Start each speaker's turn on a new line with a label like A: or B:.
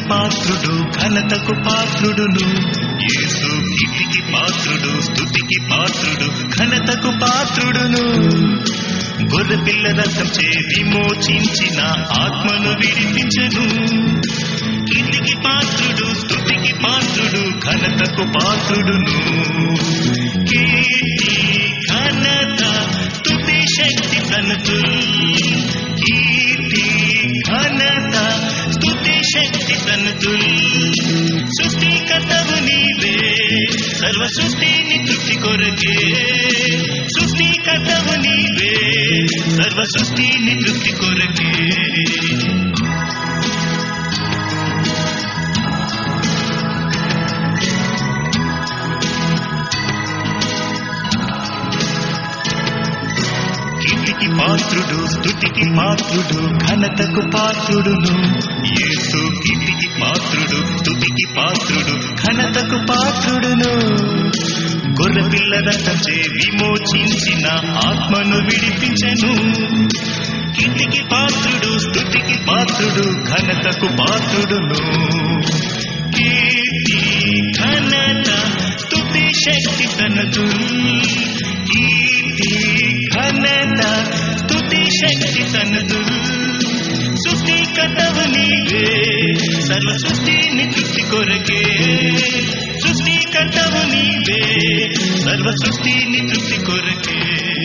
A: పాత్రుడు ఘనతకు పాత్రుడును యేసు కీర్తికి పాత్రుడు స్తుతికి పాత్రుడు ఘనతకు పాత్రుడును గొర్రె పిల్ల రథం చే విమోచించిన ఆత్మను విడిపించెను కీర్తికి పాత్రుడు స్తుతికి పాత్రుడు ఘనతకు పాత్రుడును కీర్తి ఘనత స్తుతి శక్తి తనకు కీర్తి ఘనత స్తుతి శక్తి తనకు సృష్టికర్తవు నీవే సర్వ సృష్టిని తృప్తి కొరకే సృష్టికర్తవు నీవే సర్వ సృష్టిని తృప్తి కొరకే కీర్తికి పాత్రుడు స్తుతికి పాత్రుడు ఘనతకు పాత్రుడును యేసు కీర్తికి పాత్రుడు స్తుతికి పాత్రుడు ఘనతకు పాత్రుడును గొర్రె పిల్ల రథంచే విమోచించిన ఆత్మను విడిపించెను కీర్తికి పాత్రుడు స్తుతికి పాత్రుడు ఘనతకు పాత్రుడును కీర్తి ఘనత స్తుతి శక్తి తనకు కీర్తి ఘనత స్తుతి శక్తి తనదు సృష్టికర్తవు నీవే సర్వ సృష్టిని తృప్తి కొరకే సృష్టికర్తవు నీవే సర్వ సృష్టిని తృప్తి కొరకే